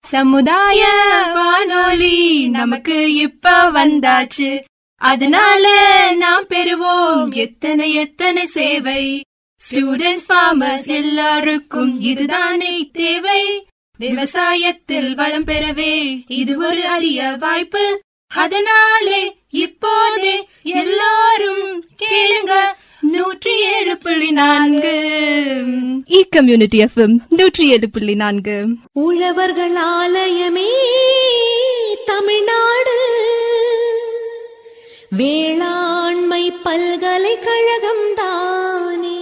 சமுதாய வானொலி நமக்கு இப்ப வந்தாச்சு அதனால நாம் பெறுவோம் எத்தனை எத்தனை சேவை ஸ்டூடெண்ட்ஸ் ஃபார்மர்ஸ் எல்லாருக்கும் இதுதானே தேவை விவசாயத்தில் வளம் பெறவே இது ஒரு அரிய வாய்ப்பு அதனாலே இப்போதே எல்லாரும் கேளுங்க நூற்றி ஏழு புள்ளி நான்கு இ கம்யூனிட்டி எஃப்எம் நூற்றி ஏழு புள்ளி நான்கு உழவர்கள் ஆலயமே தமிழ்நாடு வேளாண்மை பல்கலைக்கழகம் தானே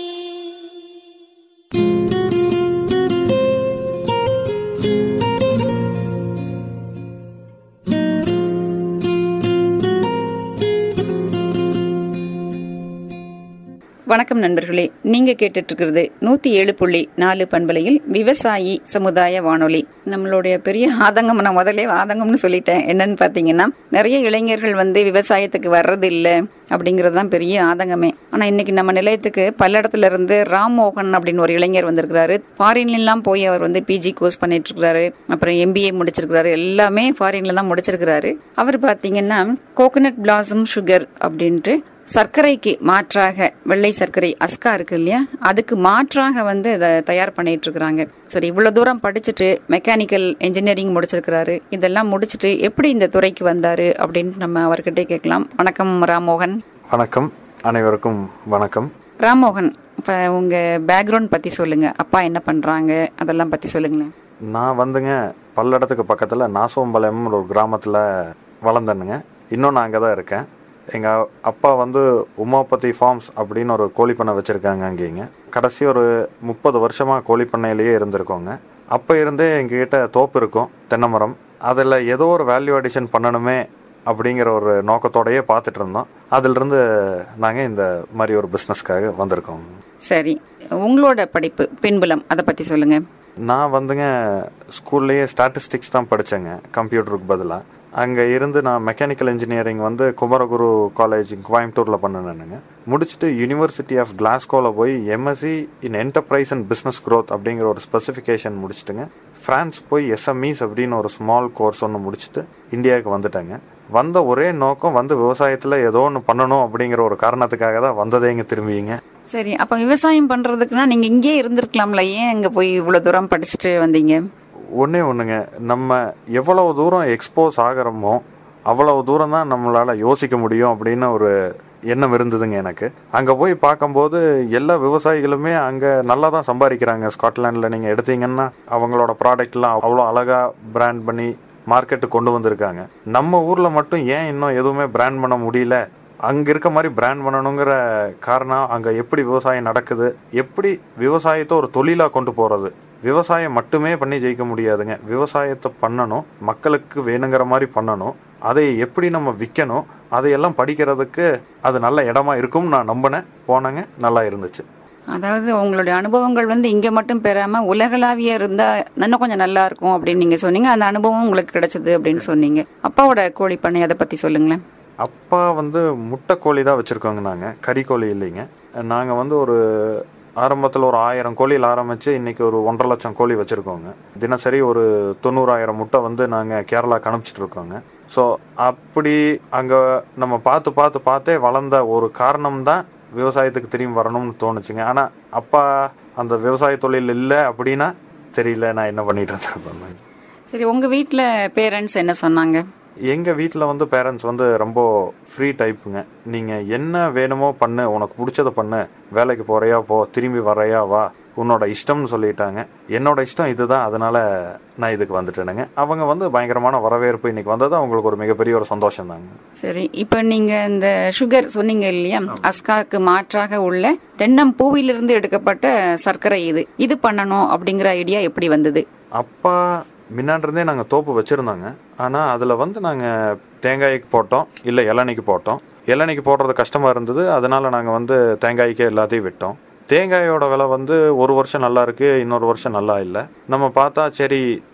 வணக்கம் நண்பர்களே நீங்க கேட்டுட்டு இருக்கிறது நூத்தி ஏழு புள்ளி நாலு பண்பலையில் விவசாயி சமுதாய வானொலி நம்மளுடைய பெரிய ஆதங்கம் நான் முதல்ல ஆதங்கம்னு சொல்லிட்டேன் என்னன்னு பாத்தீங்கன்னா நிறைய இளைஞர்கள் வந்து விவசாயத்துக்கு வர்றது இல்ல அப்படிங்கிறது தான் பெரிய ஆதங்கமே ஆனா இன்னைக்கு நம்ம நிலையத்துக்கு பல்லடத்துல இருந்து ராம் மோகன் அப்படின்னு ஒரு இளைஞர் வந்திருக்கிறாரு ஃபாரின்ல எல்லாம் போய் அவர் வந்து பிஜி கோர்ஸ் பண்ணிட்டு இருக்காரு அப்புறம் எம்பிஏ முடிச்சிருக்கிறாரு எல்லாமே ஃபாரின்ல தான் முடிச்சிருக்கிறாரு அவர் பாத்தீங்கன்னா கோகனட் பிளாசம் சுகர் அப்படின்ட்டு சர்க்கரைக்கு மாற்றாக வெள்ளை சர்க்கரை அஸ்கா இருக்கு இல்லையா அதுக்கு மாற்றாக வந்து இதை தயார் பண்ணிட்டு இருக்கிறாங்க சரி இவ்வளவு தூரம் படிச்சுட்டு மெக்கானிக்கல் இன்ஜினியரிங் முடிச்சிருக்கிறாரு இதெல்லாம் முடிச்சுட்டு எப்படி இந்த துறைக்கு வந்தாரு அப்படின்னு நம்ம அவர்கிட்ட கேட்கலாம் வணக்கம் ராமோகன் வணக்கம் அனைவருக்கும் வணக்கம் ராமோகன் இப்ப உங்க பேக்ரவுண்ட் பத்தி சொல்லுங்க அப்பா என்ன பண்றாங்க அதெல்லாம் பத்தி சொல்லுங்களேன் நான் வந்துங்க பல்லடத்துக்கு பக்கத்தில் நாசோம்பாளையம் ஒரு கிராமத்தில் வளர்ந்தேனுங்க இன்னும் நான் அங்கே தான் இருக்கேன் எங்கள் அப்பா வந்து உமாபதி ஃபார்ம்ஸ் அப்படின்னு ஒரு கோழி பண்ணை வச்சுருக்காங்க அங்கேங்க கடைசி ஒரு முப்பது வருஷமாக கோழி பண்ணையிலேயே இருந்திருக்கோங்க அப்போ இருந்தே எங்ககிட்ட தோப்பு இருக்கும் தென்னை மரம் அதில் ஏதோ ஒரு வேல்யூ அடிஷன் பண்ணணுமே அப்படிங்கிற ஒரு நோக்கத்தோடயே பார்த்துட்டு இருந்தோம் அதிலிருந்து நாங்கள் இந்த மாதிரி ஒரு பிஸ்னஸ்க்காக வந்திருக்கோம் சரி உங்களோட படிப்பு பின்புலம் அதை பத்தி சொல்லுங்க நான் வந்துங்க ஸ்கூல்லேயே ஸ்டாட்டிஸ்டிக்ஸ் தான் படித்தேங்க கம்ப்யூட்டருக்கு பதிலாக அங்கே இருந்து நான் மெக்கானிக்கல் இன்ஜினியரிங் வந்து குமரகுரு காலேஜ் கோயம்புத்தூரில் பண்ணினேனுங்க முடிச்சுட்டு யூனிவர்சிட்டி ஆஃப் கிளாஸ்கோவில் போய் MSc in enterprise and business growth அப்படிங்கிற ஒரு ஸ்பெசிஃபிகேஷன் முடிச்சுட்டுங்க ஃப்ரான்ஸ் போய் எஸ்எம்இஸ் அப்படின்னு ஒரு ஸ்மால் கோர்ஸ் ஒன்று முடிச்சுட்டு இந்தியாவுக்கு வந்துட்டேங்க வந்த ஒரே நோக்கம் வந்து விவசாயத்தில் ஏதோ ஒன்று பண்ணணும் அப்படிங்கிற ஒரு காரணத்துக்காக தான் வந்ததே இங்கே திரும்பிங்க சரி அப்ப விவசாயம் பண்றதுக்குன்னா நீங்க இங்கேயே இருந்திருக்கலாம்ல ஏன் இங்க போய் இவ்வளவு தூரம் படிச்சுட்டு வந்தீங்க ஒன்றே ஒன்றுங்க நம்ம எவ்வளவு தூரம் எக்ஸ்போஸ் ஆகிறோமோ அவ்வளவு தூரம் தான் நம்மளால் யோசிக்க முடியும் அப்படின்னு ஒரு எண்ணம் இருந்ததுங்க எனக்கு அங்கே போய் பார்க்கும்போது எல்லா விவசாயிகளுமே அங்கே நல்லா தான் சம்பாதிக்கிறாங்க ஸ்காட்லாண்டில் நீங்கள் எடுத்தீங்கன்னா அவங்களோட ப்ராடக்ட்லாம் அவ்வளோ அழகாக பிராண்ட் பண்ணி மார்க்கெட்டுக்கு கொண்டு வந்திருக்காங்க நம்ம ஊரில் மட்டும் ஏன் இன்னும் எதுவுமே பிராண்ட் பண்ண முடியல அங்கே இருக்க மாதிரி பிராண்ட் பண்ணணுங்கிற காரணம் அங்கே எப்படி விவசாயம் நடக்குது எப்படி விவசாயத்தை ஒரு தொழிலாக கொண்டு போகிறது விவசாயம் மட்டுமே பண்ணி ஜெயிக்க முடியாதுங்க விவசாயத்தை பண்ணணும் மக்களுக்கு வேணுங்கிற மாதிரி பண்ணணும் அதை எப்படி நம்ம விற்கணும் அதையெல்லாம் படிக்கிறதுக்கு அது நல்ல இடமா இருக்கும்னு நான் நம்பினேன் போனேங்க நல்லா இருந்துச்சு அதாவது உங்களுடைய அனுபவங்கள் வந்து இங்க மட்டும் பெறாம உலகளாவிய இருந்தா இன்னும் கொஞ்சம் நல்லா இருக்கும் அப்படின்னு நீங்க சொன்னீங்க அந்த அனுபவம் உங்களுக்கு கிடைச்சது அப்படின்னு சொன்னீங்க அப்பாவோட கோழி பண்ணை அதை பத்தி சொல்லுங்களேன் அப்பா வந்து முட்டை கோழி தான் வச்சுருக்கோங்க நாங்கள் கறிக்கோழி இல்லைங்க நாங்கள் வந்து ஒரு ஆரம்பத்தில் ஒரு ஆயிரம் கோழியில் ஆரம்பித்து இன்றைக்கி ஒரு ஒன்றரை லட்சம் கோழி வச்சுருக்கோங்க தினசரி ஒரு தொண்ணூறாயிரம் முட்டை வந்து நாங்கள் கேரளாக்கு அனுப்பிச்சிட்டு இருக்கோங்க ஸோ அப்படி அங்கே நம்ம பார்த்து பார்த்து பார்த்தே வளர்ந்த ஒரு காரணம் தான் விவசாயத்துக்கு திரும்பி வரணும்னு தோணுச்சுங்க ஆனால் அப்பா அந்த விவசாய தொழில் இல்லை அப்படின்னா தெரியல நான் என்ன பண்ணிட்டு இருந்தேன் சரி உங்க வீட்ல பேரண்ட்ஸ் என்ன சொன்னாங்க எங்கள் வீட்டில் வந்து பேரண்ட்ஸ் வந்து ரொம்ப ஃப்ரீ டைப்புங்க நீங்கள் என்ன வேணுமோ பண்ணு உனக்கு பிடிச்சத பண்ணு வேலைக்கு போகிறையா போ திரும்பி வரையா வா உன்னோட இஷ்டம்னு சொல்லிட்டாங்க என்னோட இஷ்டம் இதுதான் அதனால நான் இதுக்கு வந்துட்டேனுங்க அவங்க வந்து பயங்கரமான வரவேற்பு இன்னைக்கு வந்தது அவங்களுக்கு ஒரு மிகப்பெரிய ஒரு சந்தோஷம் தாங்க சரி இப்போ நீங்க இந்த சுகர் சொன்னீங்க இல்லையா அஸ்காக்கு மாற்றாக உள்ள தென்னம் பூவிலிருந்து எடுக்கப்பட்ட சர்க்கரை இது இது பண்ணணும் அப்படிங்கிற ஐடியா எப்படி வந்தது அப்பா முன்னாடிருந்தே நாங்கள் தோப்பு வச்சுருந்தாங்க ஆனால் அதில் வந்து நாங்கள் தேங்காய்க்கு போட்டோம் இல்லை இளநிக்கு போட்டோம் இளநிக்கு போடுறது கஷ்டமாக இருந்தது அதனால நாங்கள் வந்து தேங்காய்க்கே எல்லாத்தையும் விட்டோம் தேங்காயோட விலை வந்து ஒரு வருஷம் நல்லா இருக்கு இன்னொரு வருஷம் நல்லா இல்லை நம்ம பார்த்தா சரி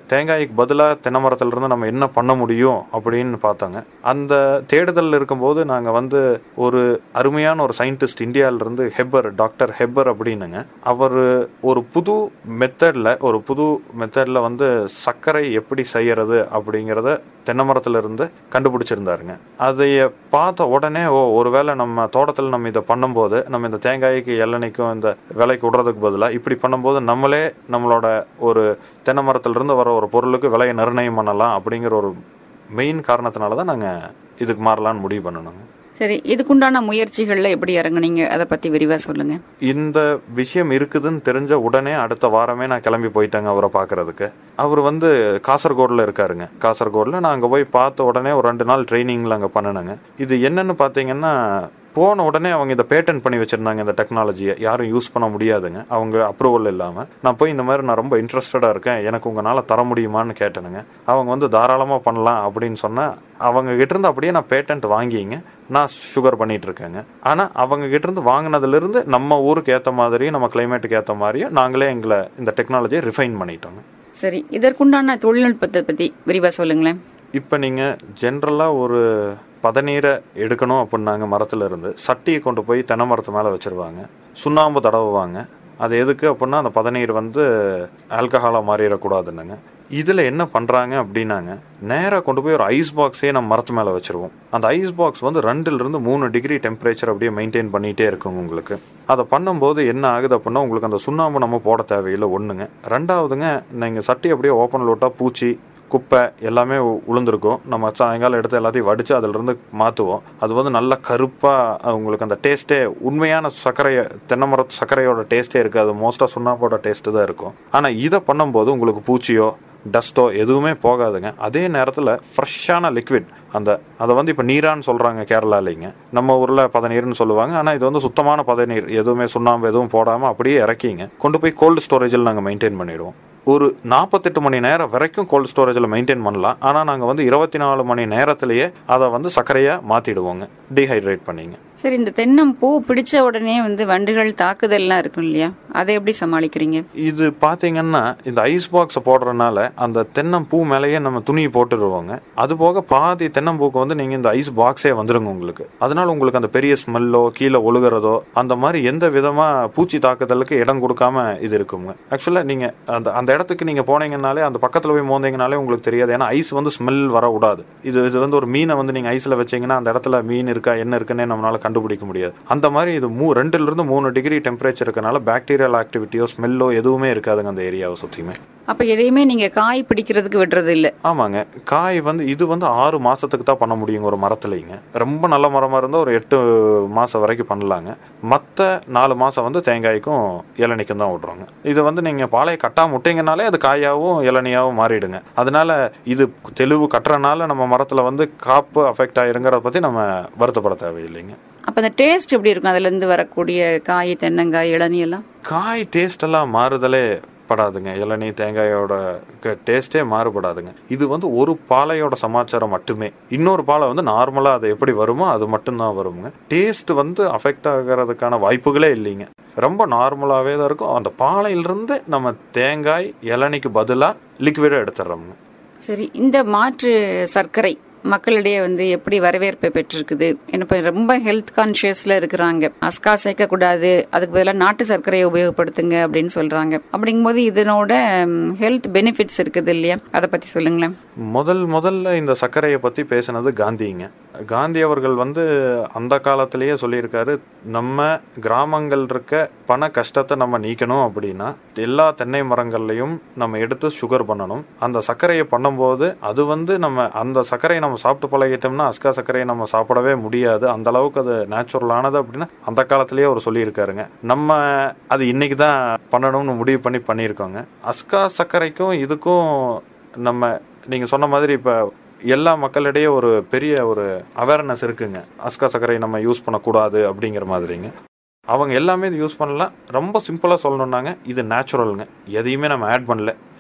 தேங்காய்க்கு பதிலாக தென்னை மரத்துல இருந்து நம்ம என்ன பண்ண முடியும் அப்படின்னு பார்த்தாங்க அந்த தேடுதல் இருக்கும்போது நாங்கள் வந்து ஒரு அருமையான ஒரு சயின்டிஸ்ட் இந்தியாவிலிருந்து ஹெப்பர் டாக்டர் ஹெப்பர் அப்படின்னுங்க அவர் ஒரு புது மெத்தடில் ஒரு புது மெத்தடில் வந்து சர்க்கரை எப்படி செய்யறது அப்படிங்கிறத தென்னை மரத்துல இருந்து கண்டுபிடிச்சிருந்தாருங்க அதைய பார்த்த உடனே ஓ ஒருவேளை நம்ம தோட்டத்தில் நம்ம இதை பண்ணும்போது நம்ம இந்த தேங்காய்க்கு எள்ளெண்ணைக்கும் இந்த விலைக்கு விடுறதுக்கு பதிலாக இப்படி பண்ணும்போது நம்மளே நம்மளோட ஒரு தென்னை மரத்துல இருந்து வர ஒரு பொருளுக்கு விலையை நிர்ணயம் பண்ணலாம் அப்படிங்கிற ஒரு மெயின் காரணத்தினால தான் நாங்கள் இதுக்கு மாறலாம்னு முடிவு பண்ணணுங்க சரி இதுக்குண்டான முயற்சிகள்ல எப்படி இறங்குனீங்க அதை பத்தி விரிவா சொல்லுங்க இந்த விஷயம் இருக்குதுன்னு தெரிஞ்ச உடனே அடுத்த வாரமே நான் கிளம்பி போயிட்டேங்க அவரை பார்க்கறதுக்கு அவர் வந்து காசர்கோடில் இருக்காருங்க காசர்கோடில் நான் அங்கே போய் பார்த்த உடனே ஒரு ரெண்டு நாள் ட்ரைனிங்கில் அங்கே பண்ணினேங்க இது என்னன்னு பார்த்தீங்கன்னா போன உடனே அவங்க இதை பேட்டன் பண்ணி வச்சிருந்தாங்க இந்த டெக்னாலஜியை யாரும் யூஸ் பண்ண முடியாதுங்க அவங்க அப்ரூவல் இல்லாமல் நான் போய் இந்த மாதிரி நான் ரொம்ப இன்ட்ரெஸ்டடாக இருக்கேன் எனக்கு உங்களால் தர முடியுமான்னு கேட்டேனுங்க அவங்க வந்து தாராளமாக பண்ணலாம் அப்படின்னு சொன்னால் அவங்க கிட்ட இருந்து அப்படியே நான் பேட்டன்ட் வாங்கிங்க நான் சுகர் பண்ணிட்டு இருக்கேங்க ஆனால் அவங்க கிட்ட இருந்து வாங்கினதுலேருந்து நம்ம ஊருக்கு ஏற்ற மாதிரியும் நம்ம கிளைமேட்டுக்கு ஏற்ற மாதிரியும் நாங்களே எங்களை இந்த டெக்னாலஜியை ரிஃபைன் பண்ணிட்டோங்க சரி இதற்குண்டான தொழில்நுட்பத்தை பத்தி விரிவா சொல்லுங்களேன் இப்போ நீங்கள் ஜென்ரலாக ஒரு பதநீரை எடுக்கணும் அப்படின்னாங்க மரத்துல இருந்து சட்டியை கொண்டு போய் தென்னை மரத்து மேலே வச்சிருவாங்க சுண்ணாம்பு தடவுவாங்க அது எதுக்கு அப்படின்னா அந்த பதநீர் வந்து ஆல்கஹாலாக மாறிடக்கூடாதுன்னுங்க இதில் என்ன பண்ணுறாங்க அப்படின்னாங்க நேராக கொண்டு போய் ஒரு ஐஸ் பாக்ஸே நம்ம மரத்து மேலே வச்சிருவோம் அந்த ஐஸ் பாக்ஸ் வந்து ரெண்டுலேருந்து மூணு டிகிரி டெம்பரேச்சர் அப்படியே மெயின்டைன் பண்ணிகிட்டே இருக்குங்க உங்களுக்கு அதை பண்ணும்போது என்ன ஆகுது அப்படின்னா உங்களுக்கு அந்த சுண்ணாம்பு நம்ம போட தேவையில்லை ஒன்றுங்க ரெண்டாவதுங்க நீங்கள் சட்டி அப்படியே ஓப்பனில் விட்டால் பூச்சி குப்பை எல்லாமே உ- உளுந்திருக்கும் நம்ம சாயங்காலம் எடுத்து எல்லாத்தையும் வடித்து அதிலிருந்து மாற்றுவோம் அது வந்து நல்ல கருப்பாக உங்களுக்கு அந்த டேஸ்ட்டே உண்மையான சர்க்கரையை தென்னை மரத்து சர்க்கரையோட டேஸ்ட்டே இருக்காது மோஸ்ட்டாக சுண்ணாம்போட டேஸ்ட்டு தான் இருக்கும் ஆனால் இதை பண்ணும்போது உங்களுக்கு பூச்சியோ டஸ்ட்டோ எதுவுமே போகாதுங்க அதே நேரத்தில் ஃப்ரெஷ்ஷான லிக்விட் அந்த அதை வந்து இப்போ நீரான்னு சொல்கிறாங்க கேரளாலிங்க நம்ம ஊரில் பதநீர்னு சொல்லுவாங்க ஆனால் இது வந்து சுத்தமான பதநீர் எதுவுமே சுண்ணாம்பு எதுவும் போடாமல் அப்படியே இறக்கிங்க கொண்டு போய் கோல்டு ஸ்டோரேஜில் நாங்கள் மெயின்டைன் பண்ணிடுவோம் ஒரு நாற்பத்தெட்டு மணி நேரம் வரைக்கும் கோல்டு ஸ்டோரேஜில் மெயின்டைன் பண்ணலாம் ஆனால் நாங்கள் வந்து இருபத்தி நாலு மணி நேரத்திலேயே அதை வந்து சர்க்கரையாக மாற்றிடுவோங்க டீஹைட்ரேட் பண்ணிங்க சரி இந்த தென்னம் பூ பிடிச்ச உடனே வந்து வண்டுகள் தாக்குதல்லாம் இருக்கும் இல்லையா அதை எப்படி சமாளிக்கிறீங்க இது பார்த்தீங்கன்னா இந்த ஐஸ் பாக்ஸை போடுறதுனால அந்த தென்னம் பூ மேலேயே நம்ம துணியை போட்டுருவோங்க அது போக பாதி தென்னம்பூக்கு வந்து நீங்கள் இந்த ஐஸ் பாக்ஸே வந்துருங்க உங்களுக்கு அதனால உங்களுக்கு அந்த பெரிய ஸ்மெல்லோ கீழே ஒழுகுறதோ அந்த மாதிரி எந்த விதமாக பூச்சி தாக்குதலுக்கு இடம் கொடுக்காம இது இருக்குங்க ஆக்சுவலாக நீங்கள் அந்த அந்த இடத்துக்கு நீங்கள் போனீங்கனாலே அந்த பக்கத்தில் போய் மோந்தீங்கனாலே உங்களுக்கு தெரியாது ஏன்னா ஐஸ் வந்து ஸ்மெல் வர விடாது இது இது வந்து ஒரு மீனை வந்து நீங்கள் ஐஸில் வச்சீங்கன்னா அந்த இடத்துல மீன் இருக்கா என்ன இருக்குன்னே நம்மளால கண்டுபிடிக்க முடியாது அந்த மாதிரி இது மூ ரெண்டுல இருந்து மூணு டிகிரி டெம்பரேச்சர் இருக்கனால பாக்டீரியல் ஆக்டிவிட்டியோ ஸ்மெல்லோ எதுவுமே இருக்காதுங்க அந்த ஏரியாவை சுற்றியுமே அப்ப எதையுமே நீங்க காய் பிடிக்கிறதுக்கு விடுறது இல்ல ஆமாங்க காய் வந்து இது வந்து ஆறு மாசத்துக்கு தான் பண்ண முடியுங்க ஒரு மரத்துலைங்க ரொம்ப நல்ல மரமா இருந்தால் ஒரு எட்டு மாசம் வரைக்கும் பண்ணலாங்க மற்ற நாலு மாசம் வந்து தேங்காய்க்கும் இளநிக்கும் தான் விடுறோங்க இது வந்து நீங்க பாலையை கட்டாம விட்டீங்கனாலே அது காயாவும் இளநியாவும் மாறிடுங்க அதனால இது தெளிவு கட்டுறனால நம்ம மரத்துல வந்து காப்பு அஃபெக்ட் ஆயிருங்கிறத பத்தி நம்ம வருத்தப்பட தேவையில்லைங்க அப்ப அந்த டேஸ்ட் எப்படி இருக்கும் அதுல இருந்து வரக்கூடிய காய் தென்னங்காய் இளநீ எல்லாம் காய் டேஸ்ட் எல்லாம் மாறுதலே படாதுங்க இளநீ தேங்காயோட டேஸ்டே மாறுபடாதுங்க இது வந்து ஒரு பாலையோட சமாச்சாரம் மட்டுமே இன்னொரு பாலை வந்து நார்மலா அது எப்படி வருமோ அது மட்டும்தான் வருங்க டேஸ்ட் வந்து அஃபெக்ட் ஆகிறதுக்கான வாய்ப்புகளே இல்லைங்க ரொம்ப நார்மலாகவே தான் இருக்கும் அந்த பாலையிலிருந்து நம்ம தேங்காய் இளநிக்கு பதிலாக லிக்விடாக எடுத்துடுறோம்ங்க சரி இந்த மாற்று சர்க்கரை மக்களிடையே வந்து எப்படி வரவேற்பை பெற்றிருக்குது என்ன இப்ப ரொம்ப ஹெல்த் கான்சியஸ்ல இருக்கிறாங்க அஸ்கா சேர்க்க கூடாது அதுக்கு பதிலாக நாட்டு சர்க்கரையை உபயோகப்படுத்துங்க அப்படின்னு சொல்றாங்க அப்படிங்கும்போது இதனோட ஹெல்த் பெனிஃபிட்ஸ் இருக்குது இல்லையா அதை பத்தி சொல்லுங்களேன் முதல் முதல்ல இந்த சர்க்கரையை பற்றி பேசினது காந்திங்க காந்தி அவர்கள் வந்து அந்த காலத்திலேயே சொல்லியிருக்காரு நம்ம கிராமங்கள் இருக்க பண கஷ்டத்தை நம்ம நீக்கணும் அப்படின்னா எல்லா தென்னை மரங்கள்லையும் நம்ம எடுத்து சுகர் பண்ணணும் அந்த சர்க்கரையை பண்ணும்போது அது வந்து நம்ம அந்த சர்க்கரையை நம்ம சாப்பிட்டு பழகிட்டோம்னா அஸ்கா சர்க்கரையை நம்ம சாப்பிடவே முடியாது அந்த அளவுக்கு அது நேச்சுரலானது அப்படின்னா அந்த காலத்திலேயே அவர் சொல்லியிருக்காருங்க நம்ம அது இன்னைக்கு தான் பண்ணணும்னு முடிவு பண்ணி பண்ணியிருக்கோங்க அஸ்கா சர்க்கரைக்கும் இதுக்கும் நம்ம நீங்க சொன்ன மாதிரி இப்ப எல்லா மக்களிடையே ஒரு பெரிய ஒரு அவேர்னஸ் இருக்குங்க அஸ்கா சர்க்கரை நம்ம யூஸ் பண்ணக்கூடாது அப்படிங்கிற மாதிரிங்க அவங்க எல்லாமே இது யூஸ் பண்ணலாம் ரொம்ப சிம்பிளாக சொல்லணுன்னாங்க இது நேச்சுரலுங்க எதையுமே நம்ம ஆட் பண்ணல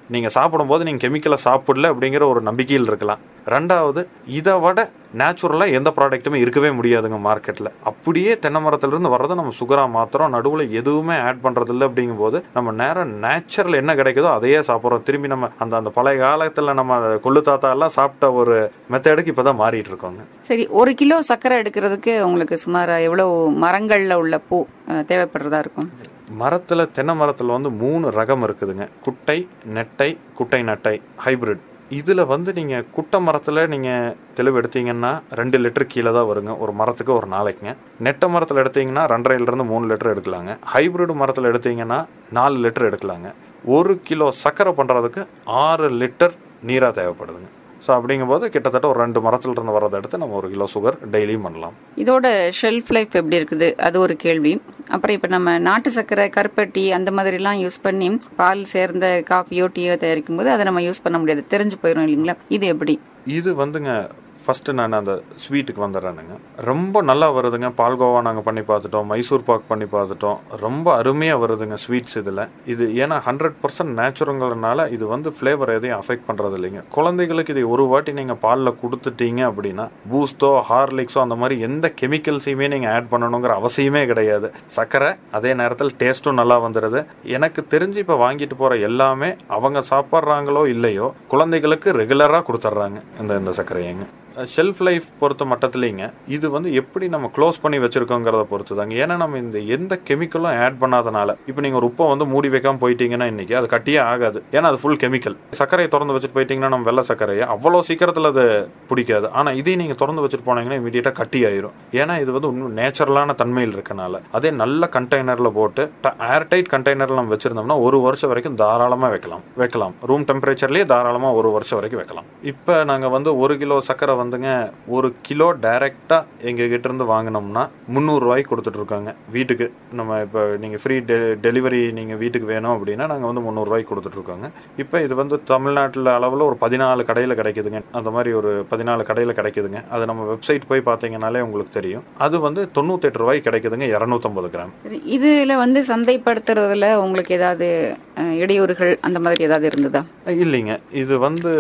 நீங்க சாப்பிடும்போது நீங்க கெமிக்கலை சாப்பிடல அப்படிங்கிற ஒரு நம்பிக்கையில் இருக்கலாம் ரெண்டாவது இதை விட நேச்சுரலா எந்த ப்ராடக்ட்டுமே இருக்கவே முடியாதுங்க மார்க்கெட்ல அப்படியே தென்னை மரத்துல இருந்து வர்றதை நம்ம சுகரா மாத்திரம் நடுவுல எதுவுமே ஆட் பண்றது இல்லை அப்படிங்கும்போது நம்ம நேரம் நேச்சுரல் என்ன கிடைக்குதோ அதையே சாப்பிட்றோம் திரும்பி நம்ம அந்த அந்த பழைய காலத்துல நம்ம கொள்ளு தாத்தா எல்லாம் சாப்பிட்ட ஒரு மெத்தடுக்கு இப்பதான் மாறிட்டு இருக்கோங்க சரி ஒரு கிலோ சர்க்கரை எடுக்கிறதுக்கு உங்களுக்கு சுமார் எவ்வளவு மரங்கள்ல உள்ள பூ அஹ், தேவைப்படுறதா இருக்கும் மரத்துல தென்னை மரத்துல வந்து மூணு ரகம் இருக்குதுங்க குட்டை நெட்டை குட்டை நட்டை ஹைபிரிட் இதுல வந்து நீங்க குட்டை மரத்துல நீங்க தெளிவு எடுத்தீங்கன்னா ரெண்டு லிட்டர் கீழே தான் வருங்க ஒரு மரத்துக்கு ஒரு நாளைக்குங்க நெட்டை மரத்துல எடுத்தீங்கன்னா ரெண்டரைல இருந்து மூணு லிட்டர் எடுக்கலாங்க ஹைபிரிட் மரத்துல எடுத்தீங்கன்னா நாலு லிட்டர் எடுக்கலாங்க ஒரு கிலோ சர்க்கரை பண்றதுக்கு ஆறு லிட்டர் நீரா தேவைப்படுதுங்க ஸோ அப்படிங்கும்போது கிட்டத்தட்ட ஒரு ரெண்டு மரத்துல இருந்து வரதை எடுத்து நம்ம ஒரு கிலோ சுகர் டெய்லியும் பண்ணலாம் இதோட ஷெல்ஃப் லைஃப் எப்படி இருக்குது அது ஒரு கேள்வி அப்புறம் இப்போ நம்ம நாட்டு சர்க்கரை கருப்பட்டி அந்த மாதிரிலாம் யூஸ் பண்ணி பால் சேர்ந்த காஃபியோ டீயோ தயாரிக்கும் போது அதை நம்ம யூஸ் பண்ண முடியாது தெரிஞ்சு போயிடும் இல்லைங்களா இது எப்படி இது வந்துங்க ஃபர்ஸ்ட் நான் அந்த ஸ்வீட்டுக்கு வந்துடுறேனுங்க ரொம்ப நல்லா வருதுங்க பால்கோவா நாங்கள் பண்ணி பார்த்துட்டோம் மைசூர் பாக் பண்ணி பார்த்துட்டோம் ரொம்ப அருமையாக வருதுங்க ஸ்வீட்ஸ் இதில் இது ஏன்னா ஹண்ட்ரட் பர்சன்ட் நேச்சுரங்கிறதுனால இது வந்து ஃப்ளேவர் எதையும் அஃபெக்ட் பண்ணுறது இல்லைங்க குழந்தைகளுக்கு இதை ஒரு வாட்டி நீங்கள் பாலில் கொடுத்துட்டீங்க அப்படின்னா பூஸ்டோ ஹார்லிக்ஸோ அந்த மாதிரி எந்த கெமிக்கல்ஸையுமே நீங்கள் ஆட் பண்ணணுங்கிற அவசியமே கிடையாது சர்க்கரை அதே நேரத்தில் டேஸ்ட்டும் நல்லா வந்துடுது எனக்கு தெரிஞ்சு இப்போ வாங்கிட்டு போகிற எல்லாமே அவங்க சாப்பிட்றாங்களோ இல்லையோ குழந்தைகளுக்கு ரெகுலராக கொடுத்துட்றாங்க இந்த இந்த சர்க்கரையங்க ஷெல்ஃப் லைஃப் பொறுத்த மட்டத்துலேங்க இது வந்து எப்படி நம்ம க்ளோஸ் பண்ணி வச்சிருக்கோங்கிறத பொறுத்து தாங்க ஏன்னா நம்ம இந்த எந்த கெமிக்கலும் ஆட் பண்ணாதனால இப்போ நீங்கள் ஒரு உப்பை வந்து மூடி வைக்காம போயிட்டீங்கன்னா இன்னைக்கு அது கட்டியே ஆகாது ஏன்னா அது ஃபுல் கெமிக்கல் சர்க்கரையை திறந்து வச்சுட்டு போயிட்டீங்கன்னா நம்ம வெள்ளை சர்க்கரையை அவ்வளோ சீக்கிரத்தில் அது பிடிக்காது ஆனால் இதையும் நீங்கள் திறந்து வச்சுட்டு போனீங்கன்னா இமீடியட்டாக கட்டி ஆயிரும் ஏன்னா இது வந்து இன்னும் நேச்சுரலான தன்மையில் இருக்கனால அதே நல்ல கண்டெய்னரில் போட்டு ஏர்டைட் கண்டெய்னரில் நம்ம வச்சிருந்தோம்னா ஒரு வருஷம் வரைக்கும் தாராளமாக வைக்கலாம் வைக்கலாம் ரூம் டெம்பரேச்சர்லேயே தாராளமாக ஒரு வருஷம் வரைக்கும் வைக்கலாம் இப்போ நாங்கள் வந்து ஒரு கிலோ சர்க்கரை வந்துங்க ஒரு கிலோ டைரெக்டா எங்க கிட்ட இருந்து வாங்கினோம்னா முந்நூறு ரூபாய்க்கு கொடுத்துட்டு இருக்காங்க வீட்டுக்கு நம்ம இப்போ நீங்க ஃப்ரீ டெலிவரி நீங்க வீட்டுக்கு வேணும் அப்படின்னா நாங்க வந்து முந்நூறு ரூபாய்க்கு கொடுத்துட்டு இருக்கோங்க இப்போ இது வந்து தமிழ்நாட்டில் அளவில் ஒரு பதினாலு கடையில் கிடைக்குதுங்க அந்த மாதிரி ஒரு பதினாலு கடையில் கிடைக்குதுங்க அது நம்ம வெப்சைட் போய் பார்த்தீங்கனாலே உங்களுக்கு தெரியும் அது வந்து தொண்ணூத்தெட்டு ரூபாய்க்கு கிடைக்குதுங்க இரநூத்தம்பது கிராம் சரி இதுல வந்து சந்தைப்படுத்துறதுல உங்களுக்கு ஏதாவது அஹ், இடையூறுகள் அந்த மாதிரி ஏதாவது இருந்ததா இல்லைங்க இது வந்து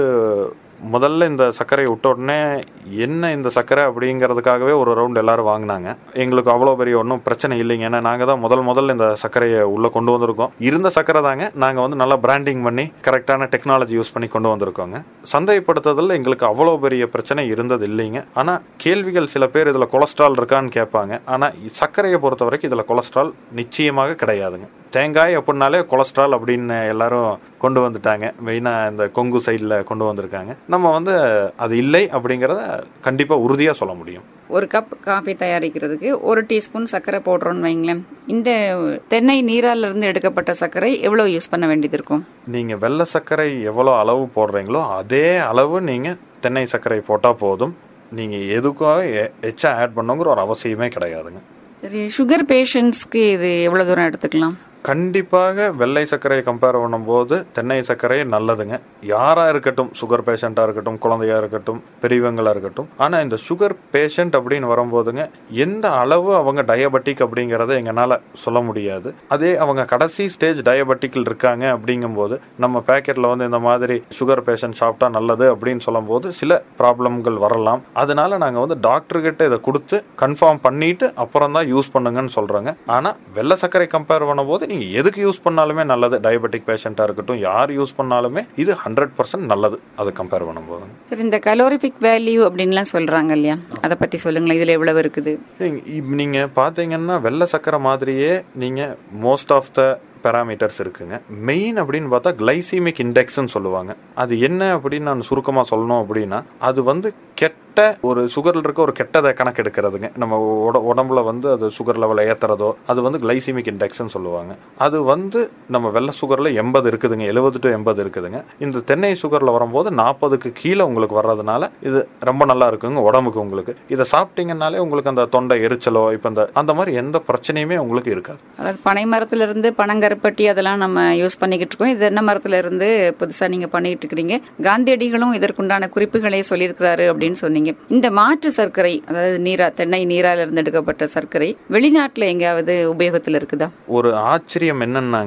முதல்ல இந்த சர்க்கரையை விட்ட உடனே என்ன இந்த சர்க்கரை அப்படிங்கிறதுக்காகவே ஒரு ரவுண்ட் எல்லாரும் வாங்கினாங்க எங்களுக்கு அவ்வளோ பெரிய ஒன்றும் பிரச்சனை இல்லைங்க ஏன்னா நாங்கள் தான் முதல் முதல்ல இந்த சர்க்கரையை உள்ளே கொண்டு வந்திருக்கோம் இருந்த சர்க்கரை தாங்க நாங்கள் வந்து நல்லா பிராண்டிங் பண்ணி கரெக்டான டெக்னாலஜி யூஸ் பண்ணி கொண்டு வந்திருக்கோங்க சந்தைப்படுத்துறதுல எங்களுக்கு அவ்வளோ பெரிய பிரச்சனை இருந்தது இல்லைங்க ஆனால் கேள்விகள் சில பேர் இதில் கொலஸ்ட்ரால் இருக்கான்னு கேட்பாங்க ஆனால் சர்க்கரையை பொறுத்த வரைக்கும் இதில் கொலஸ்ட்ரால் நிச்சயமாக கிடையாதுங்க தேங்காய் அப்படின்னாலே கொலஸ்ட்ரால் அப்படின்னு எல்லாரும் கொண்டு வந்துட்டாங்க மெயினாக இந்த கொங்கு சைடில் கொண்டு வந்திருக்காங்க நம்ம வந்து அது இல்லை அப்படிங்கிறத கண்டிப்பாக உறுதியாக சொல்ல முடியும் ஒரு கப் காஃபி தயாரிக்கிறதுக்கு ஒரு டீஸ்பூன் சர்க்கரை போடுறோம்னு வைங்களேன் இந்த தென்னை நீரால இருந்து எடுக்கப்பட்ட சர்க்கரை எவ்வளவு யூஸ் பண்ண வேண்டியது இருக்கும் நீங்கள் வெள்ளை சர்க்கரை எவ்வளோ அளவு போடுறீங்களோ அதே அளவு நீங்கள் தென்னை சர்க்கரை போட்டால் போதும் நீங்கள் எதுக்கும் எ- எச்சா ஆட் பண்ணுங்கிற ஒரு அவசியமே கிடையாதுங்க சரி சுகர் பேஷண்ட்ஸ்க்கு இது எவ்வளவு தூரம் எடுத்துக்கலாம் கண்டிப்பாக வெள்ளை சர்க்கரையை கம்பேர் பண்ணும்போது தென்னை சர்க்கரை நல்லதுங்க யாரா இருக்கட்டும் சுகர் பேஷண்டா இருக்கட்டும் குழந்தையா இருக்கட்டும் பெரியவங்களா இருக்கட்டும் ஆனா இந்த சுகர் பேஷண்ட் அப்படின்னு வரும்போதுங்க எந்த அளவு அவங்க டயபெட்டிக் அப்படிங்கறத எங்களால சொல்ல முடியாது அதே அவங்க கடைசி ஸ்டேஜ் டயபெட்டிக்கில் இருக்காங்க அப்படிங்கும்போது நம்ம பேக்கெட்ல வந்து இந்த மாதிரி சுகர் பேஷண்ட் சாப்பிட்டா நல்லது அப்படின்னு சொல்லும்போது சில ப்ராப்ளம்கள் வரலாம் அதனால நாங்க வந்து டாக்டர் கிட்ட இதை கொடுத்து கன்ஃபார்ம் பண்ணிட்டு அப்புறம் தான் யூஸ் பண்ணுங்கன்னு சொல்றாங்க ஆனா வெள்ளை சர்க்கரை கம்பேர் பண்ணும்போது நீங்க எதுக்கு யூஸ் பண்ணாலுமே நல்லது டயபெட்டிக் பேஷண்டா இருக்கட்டும் யார் யூஸ் பண்ணாலுமே இது ஹண்ட்ரட் பர்சன்ட் நல்லது அது கம்பேர் பண்ணும்போது சரி இந்த கலோரிபிக் வேல்யூ அப்படின்லாம் சொல்றாங்க இல்லையா அதை பத்தி சொல்லுங்களேன் இதுல எவ்வளவு இருக்குது நீங்க- இப்ப நீங்க பாத்தீங்கன்னா வெள்ளை சக்கரை மாதிரியே நீங்க மோஸ்ட் ஆஃப் த பேராமீட்டர்ஸ் இருக்குங்க மெயின் அப்படின்னு பார்த்தா கிளைசிமிக் இண்டெக்ஸ்னு சொல்லுவாங்க அது என்ன அப்படின்னு நான் சுருக்கமா சொல்லணும் அப்படின்னா அது வந்து கெட்ட ஒரு சுகர்ல இருக்க ஒரு கெட்டதை கணக்கு எடுக்கிறதுங்க நம்ம உட- உடம்புல வந்து அது சுகர் லெவல் ஏத்துறதோ அது வந்து கிளைசிமிக் இண்டெக்ஸ்னு சொல்லுவாங்க அது வந்து நம்ம வெள்ளை சுகர்ல எண்பது இருக்குதுங்க எழுபது டு எண்பது இருக்குதுங்க இந்த தென்னை சுகர்ல வரும்போது நாற்பதுக்கு கீழே உங்களுக்கு வர்றதுனால இது ரொம்ப நல்லா இருக்குங்க உடம்புக்கு உங்களுக்கு இதை சாப்பிட்டீங்கன்னாலே உங்களுக்கு அந்த தொண்டை எரிச்சலோ இப்போ இந்த அந்த மாதிரி எந்த பிரச்சனையுமே உங்களுக்கு இருக்காது அதாவது பனை மரத்துல இருந்து பனங்கருப்பட்டி அதெல்லாம் நம்ம யூஸ் பண்ணிக்கிட்டு இருக்கோம் இது என்ன மரத்துல இருந்து புதுசா நீங்க பண்ணிட்டு இருக்கிறீங்க காந்தியடிகளும் இதற்குண்டான குறிப்புகளை சொல்லியிருக்கிறாரு அப்படின்னு சொன்னீங்க இந்த மாற்று சர்க்கரை அதாவது நீரா தென்னை நீரால இருந்து எடுக்கப்பட்ட சர்க்கரை வெளிநாட்டுல எங்கேயாவது உபயோகத்துல இருக்குதா ஒரு ஆச்சரியம் என்னன்னாங்க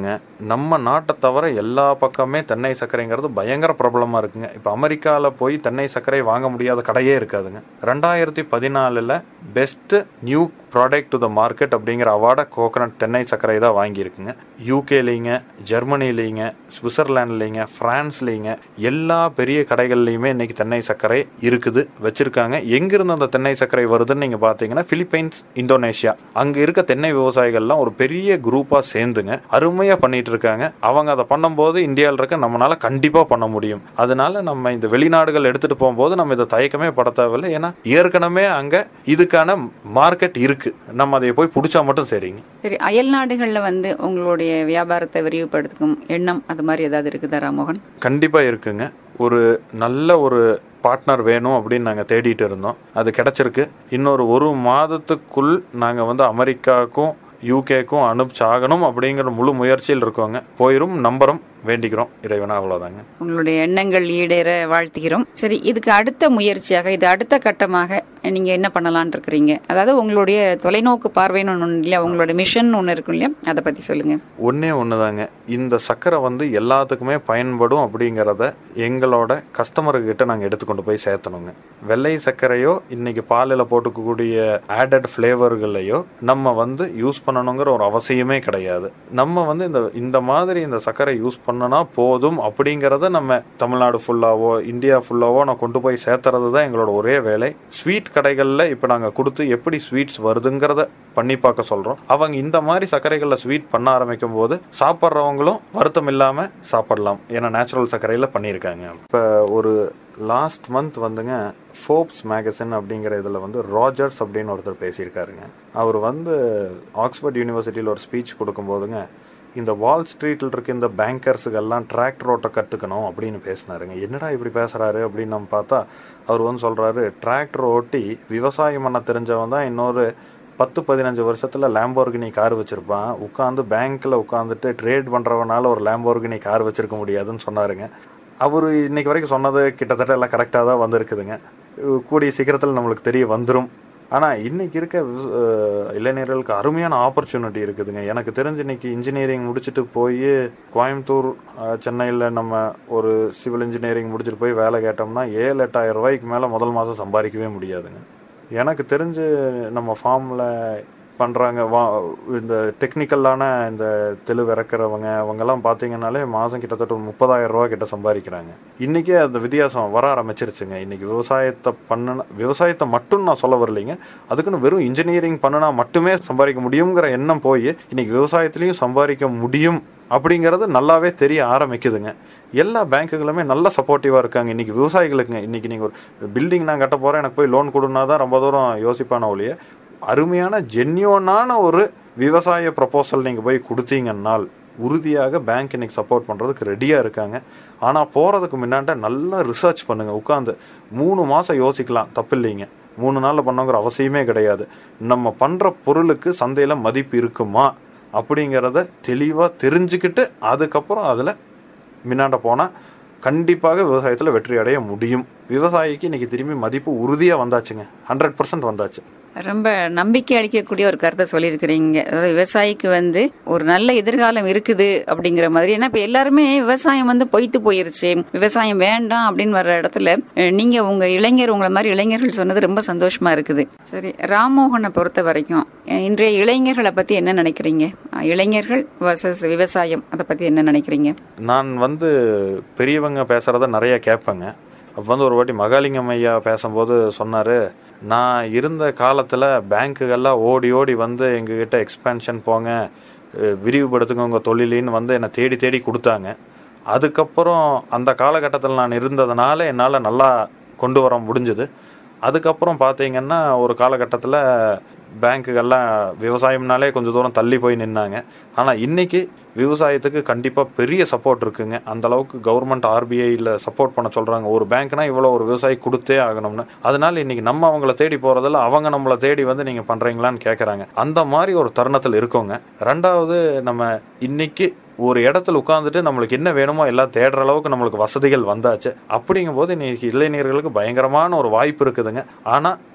நம்ம நாட்டை தவிர எல்லா பக்கமே தென்னை சர்க்கரைங்கிறது பயங்கர பிரபலமாக இருக்குங்க இப்போ அமெரிக்காவில் போய் தென்னை சர்க்கரை வாங்க முடியாத கடையே இருக்காதுங்க ரெண்டாயிரத்தி பதினாலில் best new product to the market அப்படிங்கிற அவார்டை கோகனட் தென்னை சர்க்கரை தான் வாங்கியிருக்குங்க யூகேலிங்க ஜெர்மனிலிங்க சுவிட்சர்லாண்ட்லிங்க ஃப்ரான்ஸ்லிங்க எல்லா பெரிய கடைகள்லையுமே இன்னைக்கு தென்னை சர்க்கரை இருக்குது வச்சிருக்காங்க எங்கிருந்து அந்த தென்னை சர்க்கரை வருதுன்னு நீங்கள் பார்த்தீங்கன்னா பிலிப்பைன்ஸ் இந்தோனேஷியா அங்கே இருக்க தென்னை விவசாயிகள்லாம் ஒரு பெரிய குரூப்பாக சேர்ந்துங்க அருமையாக பண்ணிட்டு இருக்காங்க அவங்க அதை பண்ணும்போது இந்தியாவில் இருக்க நம்மளால கண்டிப்பாக பண்ண முடியும் அதனால நம்ம இந்த வெளிநாடுகள் எடுத்துட்டு போகும்போது நம்ம இதை தயக்கமே பட தேவையில்லை ஏன்னா ஏற்கனவே அங்கே இதுக்கான மார்க்கெட் இருக்கு நம்ம அதை போய் பிடிச்சா மட்டும் சரிங்க சரி அயல் நாடுகளில் வந்து உங்களுடைய வியாபாரத்தை விரிவுபடுத்தும் எண்ணம் அது மாதிரி ஏதாவது இருக்குதா ராமோகன் கண்டிப்பாக இருக்குங்க ஒரு நல்ல ஒரு பார்ட்னர் வேணும் அப்படின்னு நாங்கள் தேடிட்டு இருந்தோம் அது கிடைச்சிருக்கு இன்னொரு ஒரு மாதத்துக்குள் நாங்கள் வந்து அமெரிக்காவுக்கும் யூகேக்கும் அனுப்பிச்சாகணும் அப்படிங்கிற முழு முயற்சியில் இருக்கோங்க போயிரும் நம்பரும் வேண்டிக்கிறோம் இறைவனா அவ்வளோதாங்க உங்களுடைய எண்ணங்கள் ஈடேற வாழ்த்துகிறோம் சரி இதுக்கு அடுத்த முயற்சியாக இது அடுத்த கட்டமாக நீங்க என்ன பண்ணலாம்னு இருக்கிறீங்க அதாவது உங்களுடைய தொலைநோக்கு பார்வைன்னு ஒன்று இல்லையா உங்களுடைய மிஷன் ஒன்று இருக்கும் இல்லையா அதை பத்தி சொல்லுங்க ஒன்றே ஒன்று தாங்க இந்த சர்க்கரை வந்து எல்லாத்துக்குமே பயன்படும் அப்படிங்கிறத எங்களோட கஸ்டமர்கிட்ட நாங்கள் எடுத்துக்கொண்டு போய் சேர்த்தணுங்க வெள்ளை சர்க்கரையோ இன்னைக்கு பாலில் போட்டுக்கக்கூடிய ஆடட் ஃப்ளேவர்களையோ நம்ம வந்து யூஸ் பண்ணணுங்கிற ஒரு அவசியமே கிடையாது நம்ம வந்து இந்த இந்த மாதிரி இந்த சர்க்கரை யூஸ் பண்ணனா போதும் அப்படிங்கிறத நம்ம தமிழ்நாடு ஃபுல்லாவோ இந்தியா ஃபுல்லாவோ நான் கொண்டு போய் சேர்த்துறது தான் எங்களோட ஒரே வேலை ஸ்வீட் கடைகளில் இப்போ நாங்கள் கொடுத்து எப்படி ஸ்வீட்ஸ் வருதுங்கிறத பண்ணி பார்க்க சொல்கிறோம் அவங்க இந்த மாதிரி சர்க்கரைகளில் ஸ்வீட் பண்ண ஆரம்பிக்கும் போது சாப்பிட்றவங்களும் வருத்தம் இல்லாமல் சாப்பிடலாம் ஏன்னா நேச்சுரல் சர்க்கரையில் பண்ணியிருக்காங்க இப்போ ஒரு லாஸ்ட் மந்த் வந்துங்க ஃபோப்ஸ் மேகசின் அப்படிங்கிற இதில் வந்து ராஜர்ஸ் அப்படின்னு ஒருத்தர் பேசியிருக்காருங்க அவர் வந்து ஆக்ஸ்போர்ட் யூனிவர்சிட்டியில் ஒரு ஸ்பீச் கொடுக்கும்போதுங்க இந்த வால் ஸ்ட்ரீட்டில் இருக்க இந்த பேங்கர்ஸுக்கெல்லாம் டிராக்டர் ஓட்ட கற்றுக்கணும் அப்படின்னு பேசினாருங்க என்னடா இப்படி பேசுகிறாரு அப்படின்னு நம்ம பார்த்தா அவர் வந்து சொல்கிறாரு டிராக்டர் ஓட்டி விவசாயம் பண்ண தெரிஞ்சவன் தான் இன்னொரு பத்து பதினஞ்சு வருஷத்தில் லேம்போர்கினி கார் வச்சுருப்பான் உட்காந்து பேங்க்கில் உட்காந்துட்டு ட்ரேட் பண்ணுறவனால ஒரு லேம்போர்கினி கார் வச்சுருக்க முடியாதுன்னு சொன்னாருங்க அவர் இன்னைக்கு வரைக்கும் சொன்னது கிட்டத்தட்ட எல்லாம் கரெக்டாக தான் வந்திருக்குதுங்க கூடிய சீக்கிரத்தில் நம்மளுக்கு தெரிய வந்துடும் ஆனால் இன்னைக்கு இருக்க விவ- அஹ் இளைஞர்களுக்கு அருமையான ஆப்பர்ச்சுனிட்டி இருக்குதுங்க எனக்கு தெரிஞ்சு இன்னைக்கு இன்ஜினியரிங் முடிச்சுட்டு போய் கோயம்புத்தூர் அஹ், சென்னையில் நம்ம ஒரு சிவில் இன்ஜினியரிங் முடிச்சுட்டு போய் வேலை கேட்டோம்னா ஏழு எட்டாயிரம் ரூபாய்க்கு மேலே முதல் மாதம் சம்பாதிக்கவே முடியாதுங்க எனக்கு தெரிஞ்சு நம்ம ஃபார்மில் பண்ணுறாங்க வா இந்த டெக்னிக்கலான இந்த தெளு இறக்குறவங்க அவங்கெல்லாம் பார்த்தீங்கன்னாலே மாதம் கிட்டத்தட்ட ஒரு முப்பதாயிரம் ரூபா கிட்ட சம்பாதிக்கிறாங்க இன்றைக்கே அந்த வித்தியாசம் வர ஆரம்பிச்சிருச்சுங்க இன்றைக்கி விவசாயத்தை பண்ணுன விவசாயத்தை மட்டும் நான் சொல்ல வரலைங்க அதுக்குன்னு வெறும் இன்ஜினியரிங் பண்ணுனா மட்டுமே சம்பாதிக்க முடியுங்கிற எண்ணம் போய் இன்னைக்கு விவசாயத்துலேயும் சம்பாதிக்க முடியும் அப்படிங்கிறது நல்லாவே தெரிய ஆரம்பிக்குதுங்க எல்லா பேங்க்குகளுமே நல்ல சப்போர்ட்டிவாக இருக்காங்க இன்னைக்கு விவசாயிகளுக்குங்க இன்னைக்கு நீங்கள் ஒரு பில்டிங் நான் கட்ட போகிறேன் எனக்கு போய் லோன் கொடுனா தான் ரொம்ப தூரம் யோசிப்பான ஒழிய அருமையான ஜென்யூனான ஒரு விவசாய ப்ரப்போசல் நீங்கள் போய் கொடுத்தீங்கன்னால் உறுதியாக பேங்க் இன்னைக்கு சப்போர்ட் பண்ணுறதுக்கு ரெடியாக இருக்காங்க ஆனால் போகிறதுக்கு முன்னாண்ட நல்லா ரிசர்ச் பண்ணுங்கள் உட்காந்து மூணு மாதம் யோசிக்கலாம் தப்பு இல்லைங்க மூணு நாளில் பண்ணோங்கிற அவசியமே கிடையாது நம்ம பண்ணுற பொருளுக்கு சந்தையில் மதிப்பு இருக்குமா அப்படிங்கிறத தெளிவாக தெரிஞ்சுக்கிட்டு அதுக்கப்புறம் அதில் முன்னாண்ட போனால் கண்டிப்பாக விவசாயத்தில் வெற்றி அடைய முடியும் விவசாயிக்கு இன்னைக்கு திரும்பி மதிப்பு உறுதியாக வந்தாச்சுங்க ஹண்ட்ரட் பர்சன்ட் வந்தாச்சு ரொம்ப நம்பிக்கை அளிக்கக்கூடிய ஒரு கருத்தை சொல்லியிருக்கிறீங்க அதாவது விவசாயிக்கு வந்து ஒரு நல்ல எதிர்காலம் இருக்குது அப்படிங்கிற மாதிரி ஏன்னா இப்ப எல்லாருமே விவசாயம் வந்து பொய்த்து போயிருச்சு விவசாயம் வேண்டாம் அப்படின்னு வர்ற இடத்துல அஹ், நீங்க உங்க இளைஞர் உங்களை மாதிரி இளைஞர்கள் சொன்னது ரொம்ப சந்தோஷமா இருக்குது சரி ராம்மோகனை பொறுத்த வரைக்கும் அஹ், இன்றைய இளைஞர்களை பத்தி என்ன நினைக்கிறீங்க அஹ், இளைஞர்கள் வர்சஸ் விவசாயம் அதை பத்தி என்ன நினைக்கிறீங்க நான் வந்து பெரியவங்க பேசுகிறத நிறைய கேட்பேங்க அப்போ வந்து ஒரு வாட்டி மகாலிங்கம் ஐயா பேசும்போது சொன்னார் நான் இருந்த காலத்தில் பேங்க்குகள்லாம் ஓடி ஓடி வந்து எங்ககிட்ட எக்ஸ்பேன்ஷன் போங்க அஹ் விரிவுபடுத்துங்க உங்கள் தொழிலின்னு வந்து என்னை தேடி தேடி கொடுத்தாங்க அதுக்கப்புறம் அந்த காலகட்டத்தில் நான் இருந்ததுனால என்னால் நல்லா கொண்டு வர முடிஞ்சுது அதுக்கப்புறம் பார்த்தீங்கன்னா ஒரு காலகட்டத்தில் பேங்க்குகள்லாம் விவசாயம்னாலே கொஞ்சம் தூரம் தள்ளி போய் நின்னாங்க ஆனால் இன்னைக்கு விவசாயத்துக்கு கண்டிப்பாக பெரிய சப்போர்ட் இருக்குங்க அந்த அளவுக்கு கவர்மெண்ட் ஆர்பிஐயில் சப்போர்ட் பண்ண சொல்கிறாங்க ஒரு பேங்க்னா இவ்வளோ ஒரு விவசாயி கொடுத்தே ஆகணும்னு அதனால இன்னைக்கு நம்ம அவங்கள தேடி போகிறதில்ல அவங்க நம்மளை தேடி வந்து நீங்கள் பண்ணுறீங்களான்னு கேட்குறாங்க அந்த மாதிரி ஒரு தருணத்தில் இருக்கோங்க ரெண்டாவது நம்ம இன்னைக்கு ஒரு இடத்துல உட்காந்துட்டு நம்மளுக்கு என்ன வேணுமோ எல்லாம் தேடுற அளவுக்கு நம்மளுக்கு வசதிகள் வந்தாச்சு அப்படிங்கும்போது இன்னைக்கு இளைஞர்களுக்கு பயங்கரமான ஒரு வாய்ப்பு இருக்குதுங்க ஆனால்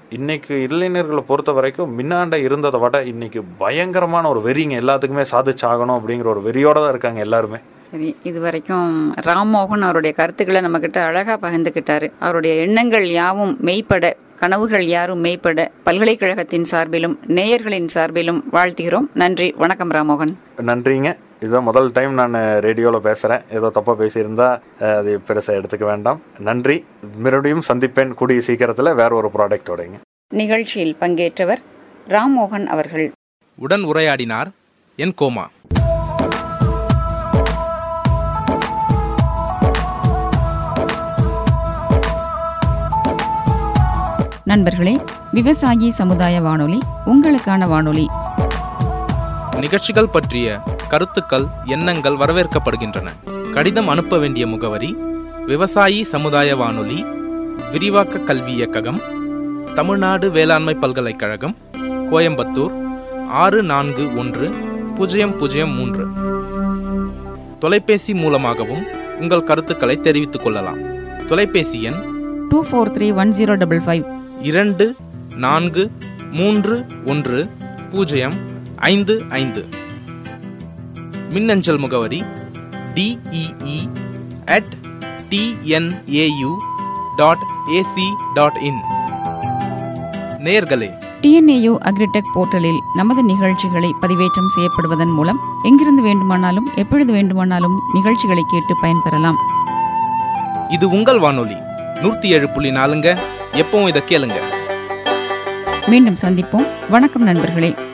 இன்னைக்கு இளைஞர்களை பொறுத்த வரைக்கும் முன்னாண்ட இருந்ததை விட இன்னைக்கு பயங்கரமான ஒரு வெறிங்க எல்லாத்துக்குமே சாதிச்சாகணும் அப்படிங்கிற ஒரு வெறியோட தான் இருக்காங்க எல்லாருமே சரி இது வரைக்கும் ராம்மோகன் அவருடைய கருத்துக்களை நம்ம கிட்ட அழகா பகிர்ந்துக்கிட்டாரு அவருடைய எண்ணங்கள் யாவும் மெய்ப்பட கனவுகள் யாரும் மெய்ப்பட பல்கலைக்கழகத்தின் சார்பிலும் நேயர்களின் சார்பிலும் வாழ்த்துகிறோம் நன்றி வணக்கம் ராமோகன் நன்றிங்க இதுதான் முதல் டைம் நான் ரேடியோவில் பேசுகிறேன் ஏதோ தப்பாக பேசியிருந்தா அஹ், அது பெருசாக எடுத்துக்க வேண்டாம் நன்றி மறுபடியும் சந்திப்பேன் கூடிய சீக்கிரத்தில் வேற ஒரு ப்ராடக்டோடைங்க நிகழ்ச்சியில் பங்கேற்றவர் ராம்மோகன் அவர்கள் உடன் உரையாடினார் என் கோமா நண்பர்களே விவசாயி சமுதாய வானொலி உங்களுக்கான வானொலி நிகழ்ச்சிகள் பற்றிய கருத்துக்கள் எண்ணங்கள் வரவேற்கப்படுகின்றன கடிதம் அனுப்ப வேண்டிய முகவரி விவசாயி சமுதாய வானொலி விரிவாக்க கல்வி இயக்ககம் தமிழ்நாடு வேளாண்மை பல்கலைக்கழகம் கோயம்புத்தூர் ஆறு நான்கு ஒன்று பூஜ்ஜியம் பூஜ்ஜியம் மூன்று தொலைபேசி மூலமாகவும் உங்கள் கருத்துக்களை தெரிவித்துக் கொள்ளலாம் தொலைபேசி எண் two four three one zero double five இரண்டு நான்கு மூன்று ஒன்று பூஜ்ஜியம் ஐந்து ஐந்து மின்னஞ்சல் முகவரி DEE at TNAU dot AC dot in நேர்களே டிஎன்ஏயு அக்ரிடெக் போர்ட்டலில் நமது நிகழ்ச்சிகளை பதிவேற்றம் செய்யப்படுவதன் மூலம் எங்கிருந்து வேண்டுமானாலும் எப்பொழுது வேண்டுமானாலும் நிகழ்ச்சிகளை கேட்டு பயன்பெறலாம் இது உங்கள் வானொலி நூற்றி ஏழு புள்ளி நாலுங்க எப்பவும் இதை கேளுங்க மீண்டும் சந்திப்போம் வணக்கம் நண்பர்களே